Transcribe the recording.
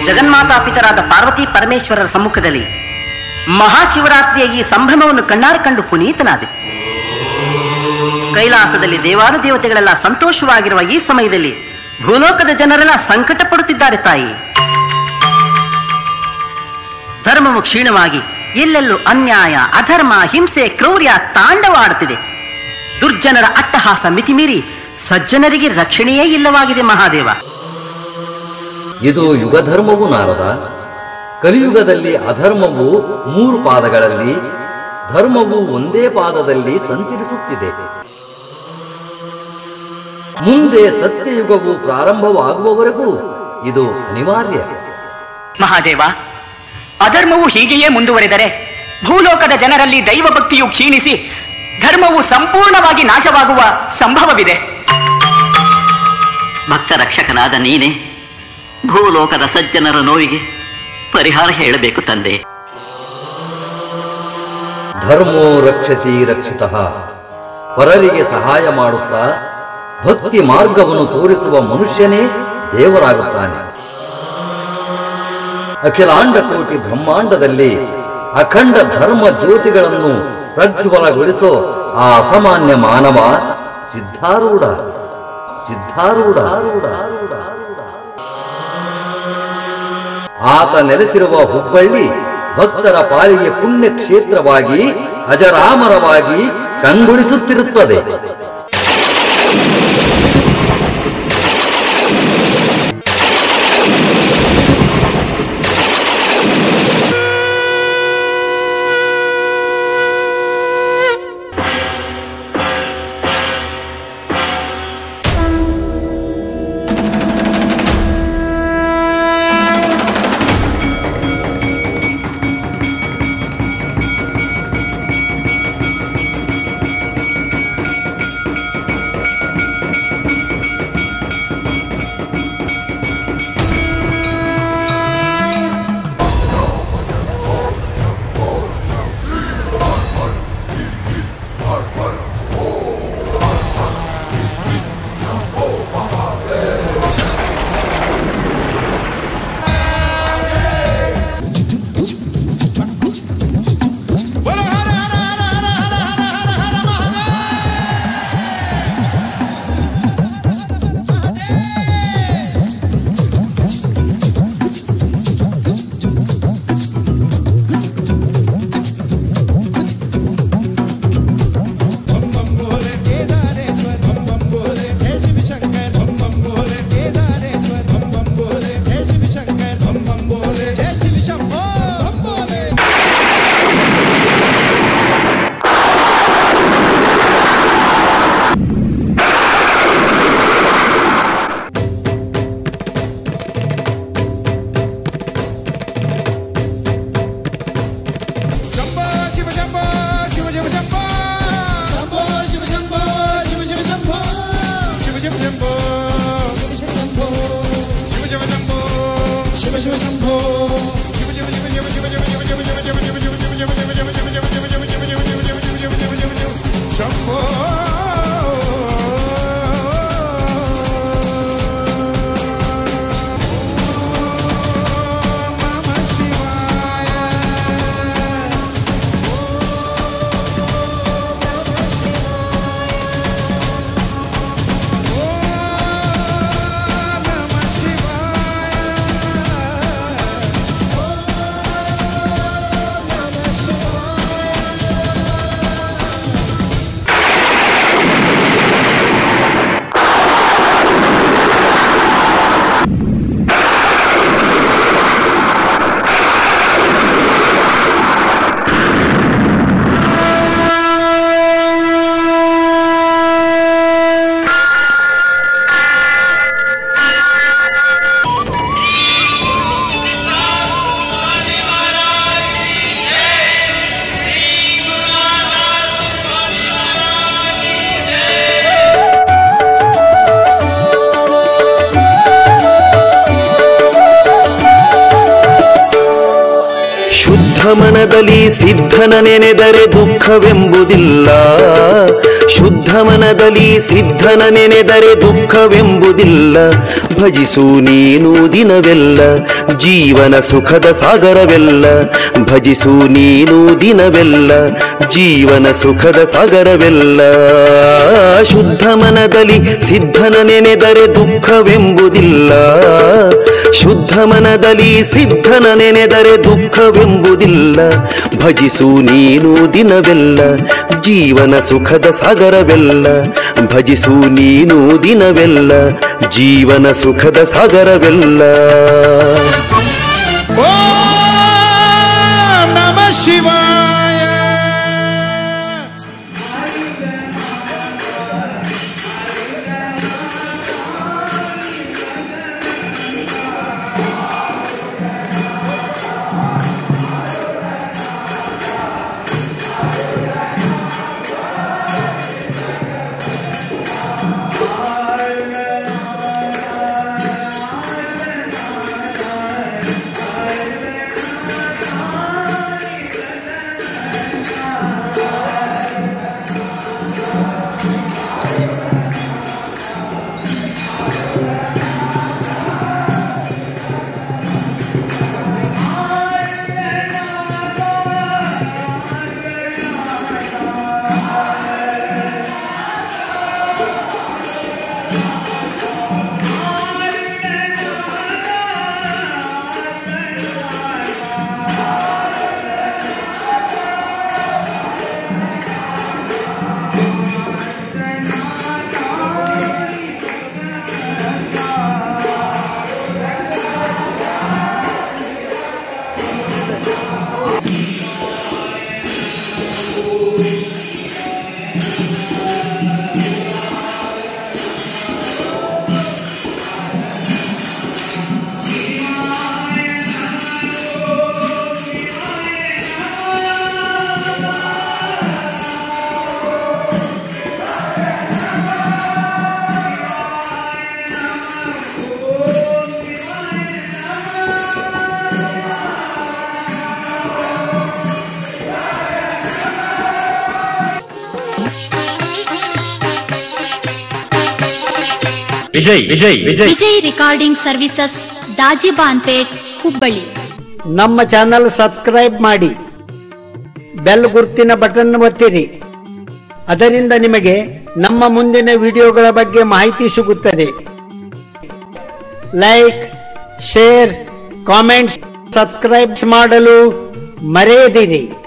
ಜಗನ್ಮಾತಾ ಪಿತರಾದ ಪಾರ್ವತಿ ಪರಮೇಶ್ವರರ ಸಮ್ಮುಖದಲ್ಲಿ ಮಹಾಶಿವರಾತ್ರಿಯ ಈ ಸಂಭ್ರಮವನ್ನು ಕಣ್ಣಾರೆ ಕಂಡು ಪುನೀತನಾದೆ ಕೈಲಾಸದಲ್ಲಿ ದೇವಾನುದೇವತೆಗಳೆಲ್ಲ ಸಂತೋಷವಾಗಿರುವ ಈ ಸಮಯದಲ್ಲಿ ಭೂಲೋಕದ ಜನರೆಲ್ಲ ಸಂಕಟ ಪಡುತ್ತಿದ್ದಾರೆ ತಾಯಿ ಧರ್ಮವು ಕ್ಷೀಣವಾಗಿ ಎಲ್ಲೆಲ್ಲೂ ಅನ್ಯಾಯ ಅಧರ್ಮ ಹಿಂಸೆ ಕ್ರೌರ್ಯ ತಾಂಡವಾಡುತ್ತಿದೆ ದುರ್ಜನರ ಅಟ್ಟಹಾಸ ಮಿತಿಮೀರಿ ಸಜ್ಜನರಿಗೆ ರಕ್ಷಣೆಯೇ ಇಲ್ಲವಾಗಿದೆ ಮಹಾದೇವ ಇದು ಯುಗಧರ್ಮವು ನಾರದ ಕಲಿಯುಗದಲ್ಲಿ ಅಧರ್ಮವು ಮೂರು ಪಾದಗಳಲ್ಲಿ ಧರ್ಮವು ಒಂದೇ ಪಾದದಲ್ಲಿ ಸಂಚರಿಸುತ್ತಿದೆ ಮುಂದೆ ಸತ್ಯಯುಗವು ಪ್ರಾರಂಭವಾಗುವವರೆಗೂ ಇದು ಅನಿವಾರ್ಯ ಮಹಾದೇವ ಅಧರ್ಮವು ಹೀಗೆಯೇ ಮುಂದುವರೆದರೆ ಭೂಲೋಕದ ಜನರಲ್ಲಿ ದೈವಭಕ್ತಿಯು ಕ್ಷೀಣಿಸಿ ಧರ್ಮವು ಸಂಪೂರ್ಣವಾಗಿ ನಾಶವಾಗುವ ಸಂಭವವಿದೆ ಭಕ್ತ ರಕ್ಷಕನಾದ ನೀನೇ ಭೂಲೋಕದ ಸಜ್ಜನರ ನೋವಿಗೆ ಪರಿಹಾರ ಹೇಳಬೇಕು ತಂದೆ ಧರ್ಮೋ ರಕ್ಷತಿ ರಕ್ಷಿತ ಪರರಿಗೆ ಸಹಾಯ ಮಾಡುತ್ತಾ ಭಕ್ತಿ ಮಾರ್ಗವನ್ನು ತೋರಿಸುವ ಮನುಷ್ಯನೇ ದೇವರಾಗುತ್ತಾನೆ ಅಖಿಲಾಂಡ ಕೋಟಿ ಬ್ರಹ್ಮಾಂಡದಲ್ಲಿ ಅಖಂಡ ಧರ್ಮ ಜ್ಯೋತಿಗಳನ್ನು ಪ್ರಜ್ವಲಗೊಳಿಸೋ ಆ ಅಸಾಮಾನ್ಯ ಮಾನವ ಸಿದ್ಧಾರೂಢ ಸಿದ್ಧಾರೂಢ ಆತ ನೆಲೆಸಿರುವ ಹುಬ್ಬಳ್ಳಿ ಭಕ್ತರ ಪಾಲಿಗೆ ಪುಣ್ಯ ಕ್ಷೇತ್ರವಾಗಿ ಅಜರಾಮರವಾಗಿ ಕಂಗೊಳಿಸುತ್ತಿರುತ್ತದೆ ಶುದ್ಧ ಮನದ ಮನದಲ್ಲಿ ಸಿದ್ಧನ ನೆನೆದರೆ ದುಃಖವೆಂಬುದಿಲ್ಲ ಶುದ್ಧ ಮನದಲ್ಲಿ ಸಿದ್ಧನ ನೆನೆದರೆ ದುಃಖವೆಂಬುದಿಲ್ಲ ಭಜಿಸು ನೀನು ದಿನವೆಲ್ಲ ಜೀವನ ಸುಖದ ಸಾಗರವೆಲ್ಲ ಭಜಿಸು ನೀನು ದಿನವೆಲ್ಲ ಜೀವನ ಸುಖದ ಸಾಗರವೆಲ್ಲ ಶುದ್ಧ ಮನದಲ್ಲಿ ಸಿದ್ಧನ ನೆನೆದರೆ ದುಃಖವೆಂಬುದಿಲ್ಲ ಶುದ್ಧ ಮನದಲ್ಲಿ ಸಿದ್ಧನ ನೆನೆದರೆ ದುಃಖವೆಂಬುದಿಲ್ಲ ಭಜಿಸು ನೀನು ದಿನವೆಲ್ಲ ಜೀವನ ಸುಖದ ಸಾಗರವೆಲ್ಲ ಭಜಿಸು ನೀನು ದಿನವೆಲ್ಲ ಜೀವನ ಸುಖದ ಸಾಗರವೆಲ್ಲ ಓಂ ನಮ ಶಿವಾಯ ವಿಜಯ್ ವಿಜಯ್ ವಿಜಯ್ ವಿಜಯ್ ರಿಕಾರ್ಡಿಂಗ್ ಸರ್ವಿಸಸ್ ದಾಜಿಬಾನ್ಪೇಟ್ ಹುಬ್ಬಳ್ಳಿ ನಮ್ಮ ಚಾನಲ್ ಸಬ್ಸ್ಕ್ರೈಬ್ ಮಾಡಿ ಬೆಲ್ ಗುರ್ತಿನ ಬಟನ್ ಒತ್ತಿರಿ ಅದರಿಂದ ನಿಮಗೆ ನಮ್ಮ ಮುಂದಿನ ವಿಡಿಯೋಗಳ ಬಗ್ಗೆ ಮಾಹಿತಿ ಸಿಗುತ್ತದೆ ಲೈಕ್ ಶೇರ್ ಕಾಮೆಂಟ್ಸ್ ಸಬ್ಸ್ಕ್ರೈಬ್ ಮಾಡಲು ಮರೆಯದಿರಿ